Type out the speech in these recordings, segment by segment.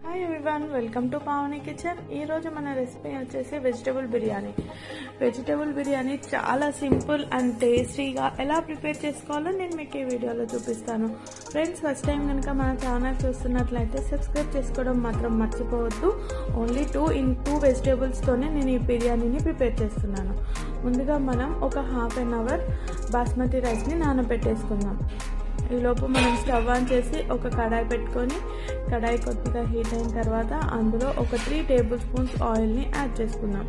hi everyone welcome to Pavani kitchen ఈరోజు మన recipe వచ్చేసి వెజిటబుల్ బిర్యానీ వెజిటబుల్ బిర్యానీ చాలా సింపుల్ అండ్ టేస్టీగా ఎలా ప్రిపేర్ చేసుకోవాలో నేను మీకు ఈ వీడియోలో చూపిస్తాను ఫ్రెండ్స్ ఫస్ట్ టైం కనుక మన ఛానల్ చూస్తున్నట్లయితే సబ్స్క్రైబ్ చేసుకోవడం మాత్రం మర్చిపోవద్దు ఓన్లీ టూ ఇన్ టూ వెజిటేబుల్స్తోనే నేను ఈ బిర్యానీని ప్రిపేర్ చేస్తున్నాను ముందుగా మనం ఒక హాఫ్ అన్ అవర్ బాస్మతి రైస్ని నానబెట్టేసుకుందాం ఈలోపు మనం స్టవ్ ఆన్ చేసి ఒక కడాయి పెట్టుకొని కడాయి కొద్దిగా హీట్ అయిన తర్వాత అందులో ఒక త్రీ టేబుల్ స్పూన్స్ ఆయిల్ని యాడ్ చేసుకుందాం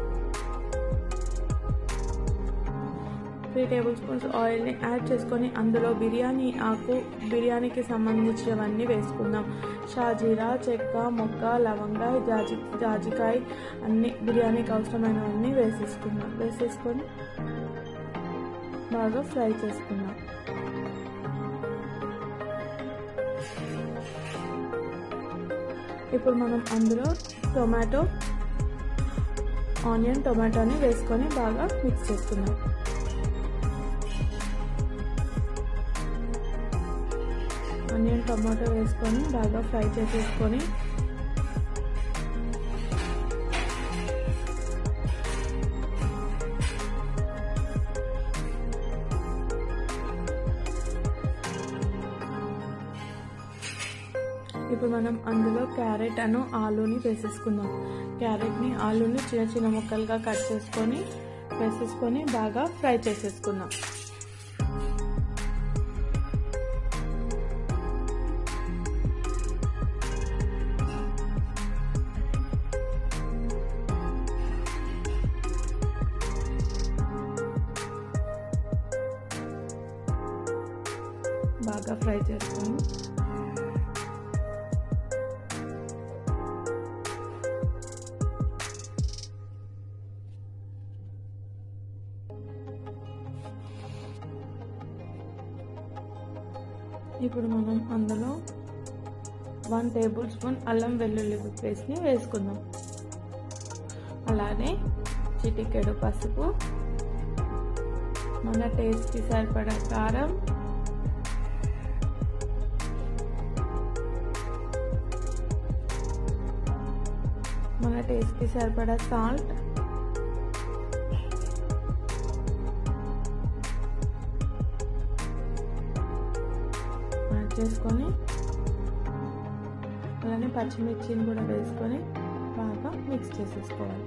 త్రీ టేబుల్ స్పూన్స్ ఆయిల్ని యాడ్ చేసుకొని అందులో బిర్యానీ ఆకు బిర్యానీకి సంబంధించినవన్నీ వేసుకుందాం షాజీరా చెక్క మొక్క లవంగ జాజి జాజికాయ అన్ని బిర్యానీకి అవసరమైనవన్నీ వేసేసుకుందాం వేసేసుకొని బాగా ఫ్రై చేసుకుందాం ఇప్పుడు మనం అందులో టొమాటో ఆనియన్ టొమాటోని వేసుకొని బాగా మిక్స్ చేసుకుందాం ఆనియన్ టొమాటో వేసుకొని బాగా ఫ్రై చేసేసుకొని ఇప్పుడు మనం అందులో క్యారెట్ అను ఆలూని వేసేసుకుందాం క్యారెట్ని ఆలూని చిన్న చిన్న ముక్కలుగా కట్ చేసుకొని వేసేసుకొని బాగా ఫ్రై చేసేసుకుందాం బాగా ఫ్రై చేసుకొని ఇప్పుడు మనం అందులో వన్ టేబుల్ స్పూన్ అల్లం వెల్లుల్లి పేస్ట్ని వేసుకుందాం అలానే చిటికెడు పసుపు మన టేస్ట్కి సరిపడా కారం మన టేస్ట్కి సరిపడా సాల్ట్ యాడ్ చేసుకొని అలానే పచ్చిమిర్చిని కూడా వేసుకొని బాగా మిక్స్ చేసేసుకోవాలి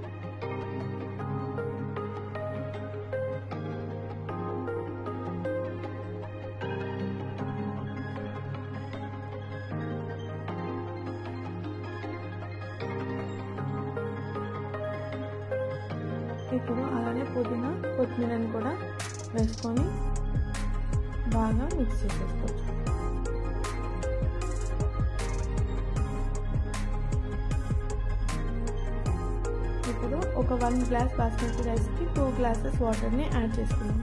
ఇప్పుడు అలానే పుదీనా కొత్తిమీరని కూడా వేసుకొని బాగా మిక్స్ చేసేసుకోవచ్చు ఇప్పుడు ఒక వన్ గ్లాస్ బాస్మతి రైస్కి టూ గ్లాసెస్ వాటర్ని యాడ్ చేసుకున్నాం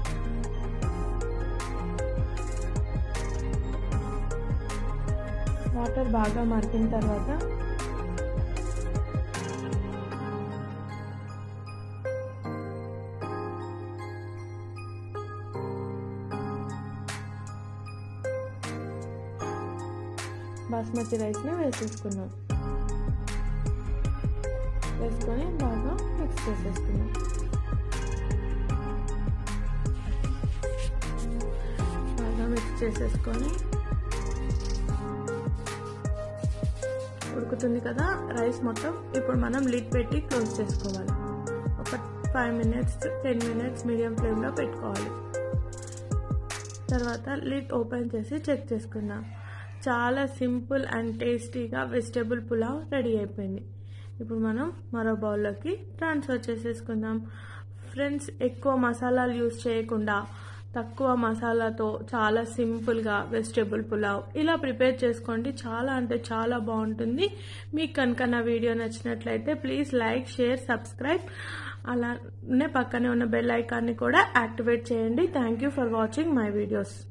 వాటర్ బాగా మరిగిన తర్వాత బాస్మతి రైస్ని వేసేసుకున్నాం వేసుకొని బాగా మిక్స్ చేసేసుకున్నాం బాగా మిక్స్ చేసేసుకొని ఉడుకుతుంది కదా రైస్ మొత్తం ఇప్పుడు మనం లిడ్ పెట్టి క్లోజ్ చేసుకోవాలి ఒక five minutes ten minutes medium ఫ్లేమ్లో పెట్టుకోవాలి తర్వాత లిడ్ ఓపెన్ చేసి చెక్ చేసుకుందాం చాలా సింపుల్ అండ్ టేస్టీగా వెజిటేబుల్ పులావ్ రెడీ అయిపోయింది ఇప్పుడు మనం మరో బౌల్లోకి ట్రాన్స్ఫర్ చేసేసుకుందాం ఫ్రెండ్స్ ఎక్కువ మసాలాలు యూస్ చేయకుండా తక్కువ మసాలాతో చాలా సింపుల్గా వెజిటేబుల్ పులావ్ ఇలా ప్రిపేర్ చేసుకోండి చాలా అంటే చాలా బాగుంటుంది మీకు కనుక నా వీడియో నచ్చినట్లయితే ప్లీజ్ లైక్ షేర్ సబ్స్క్రైబ్ అలానే పక్కనే ఉన్న బెల్ ఐకాన్ని కూడా యాక్టివేట్ చేయండి thank you for watching my videos